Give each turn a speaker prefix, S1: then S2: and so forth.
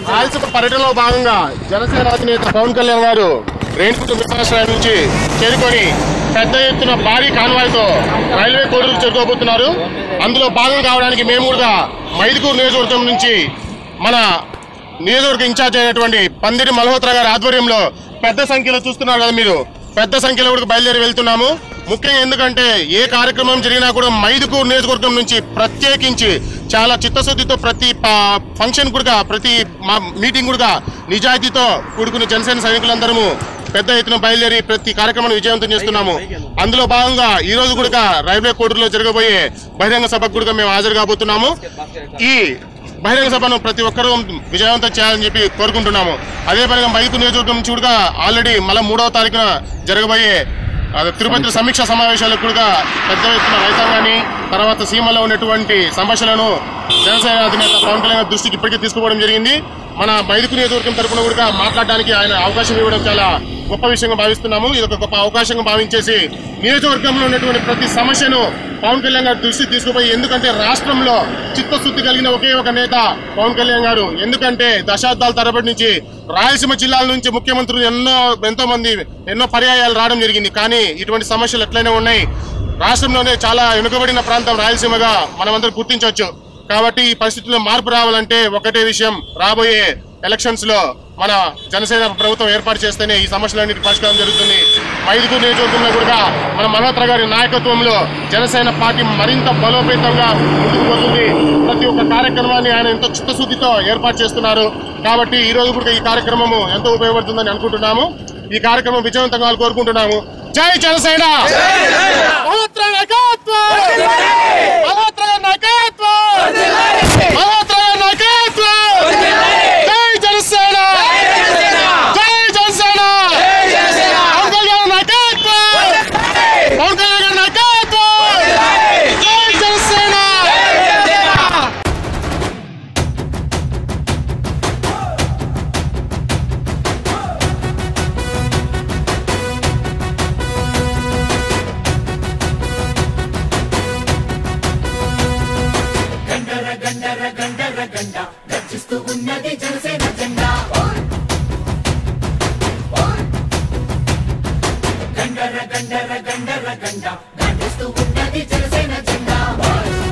S1: రాయలసీమ పర్యటనలో భాగంగా జనసేన అధినేత పవన్ కళ్యాణ్ గారు రేణుగుంట విమానాశ్రయం నుంచి చేరుకొని పెద్ద ఎత్తున భారీ కాన్వాయ్తో రైల్వే కోడలు చేరుకోబోతున్నారు అందులో భాగం కావడానికి మేము కూడా మైదుకూరు నియోజకవర్గం నుంచి మన నియోజకవర్గ ఇన్ఛార్జ్ అయినటువంటి పందిరి మల్హోత్రా గారి ఆధ్వర్యంలో పెద్ద సంఖ్యలో చూస్తున్నారు కదా మీరు పెద్ద సంఖ్యలో కూడా బయలుదేరి వెళ్తున్నాము ముఖ్యంగా ఎందుకంటే ఏ కార్యక్రమం జరిగినా కూడా మైదుకూరు నియోజకవర్గం నుంచి ప్రత్యేకించి చాలా చిత్తశుద్ధితో ప్రతి ప- ఫంక్షన్ కూడా ప్రతి మా మీటింగ్ కూడా నిజాయితీతో కూడుకున్న జనసేన సైనికులందరము పెద్ద ఎత్తున బయలుదేరి ప్రతి కార్యక్రమాన్ని విజయవంతం చేస్తున్నాము అందులో భాగంగా ఈ రోజు కూడా రైల్వే కోర్టులో జరగబోయే బహిరంగ సభకు కూడా మేము హాజరు కాబోతున్నాము ఈ బహిరంగ సభను ప్రతి ఒక్కరూ విజయవంతం చేయాలని చెప్పి కోరుకుంటున్నాము అదే పనిగా మైదుకు నియోజకవర్గం నుంచి కూడా ఆల్రెడీ మళ్ళీ మూడవ తారీఖున జరగబోయే అది తిరుపతి సమీక్ష సమావేశాలకు కూడా పెద్ద ఎత్తున రైతాంగాన్ని తర్వాత సీమలో ఉన్నటువంటి సమస్యలను జనసేన అధినేత పవన్ కళ్యాణ్ గారి దృష్టికి ఇప్పటికే తీసుకుపోవడం జరిగింది మన మైదుకు నియోజకవర్గం తరపున కూడా మాట్లాడడానికి ఆయన అవకాశం ఇవ్వడం చాలా గొప్ప విషయంగా భావిస్తున్నాము ఇది ఒక గొప్ప అవకాశంగా భావించేసి నియోజకవర్గంలో ఉన్నటువంటి ప్రతి సమస్యను పవన్ కళ్యాణ్ గారి దృష్టికి తీసుకుపోయి ఎందుకంటే రాష్ట్రంలో చిత్తశుద్ధి కలిగిన ఒకే ఒక నేత పవన్ కళ్యాణ్ గారు ఎందుకంటే దశాబ్దాల తరబడి నుంచి రాయలసీమ జిల్లాల నుంచి ముఖ్యమంత్రులు ఎన్నో ఎంతో మంది ఎన్నో పర్యాయాలు రావడం జరిగింది కానీ ఇటువంటి సమస్యలు ఎట్లయినా ఉన్నాయి రాష్ట్రంలోనే చాలా వెనుకబడిన ప్రాంతం రాయలసీమగా మనమందరం గుర్తించవచ్చు కాబట్టి ఈ పరిస్థితుల్లో మార్పు రావాలంటే ఒకటే విషయం రాబోయే ఎలక్షన్స్ లో మన జనసేన ప్రభుత్వం ఏర్పాటు చేస్తేనే ఈ సమస్యలన్నిటి పరిష్కారం జరుగుతుంది మైదుగురు నియోజకవర్గంలో కూడా మన మల్హోత్రా గారి నాయకత్వంలో జనసేన పార్టీ మరింత బలోపేతంగా ముందుకు పోతుంది ప్రతి ఒక్క కార్యక్రమాన్ని ఆయన ఎంతో చిత్తశుద్ధితో ఏర్పాటు చేస్తున్నారు కాబట్టి ఈ రోజు కూడా ఈ కార్యక్రమము ఎంతో ఉపయోగపడుతుందని అనుకుంటున్నాము ఈ కార్యక్రమం విజయవంతంగా కావాలని కోరుకుంటున్నాము జై జనసేన మల్హోత్రా నాయకత్వం! మల్హోత్రా నాయకత్వం! మల్హోత్రా నాయకత్వం! జై జనసేన జై జనసేన పవన్ కళ్యాణ్ నాయకత్వం పవన్ కళ్యాణ్ గారి నాయకత్వం జై జనసేన
S2: గండర గండర గండర గండ గర్జిస్తూ ఉన్నది జనసేన జెండా గండర గండర గండర గండ గర్జిస్తూ ఉన్నది జనసేన జెండా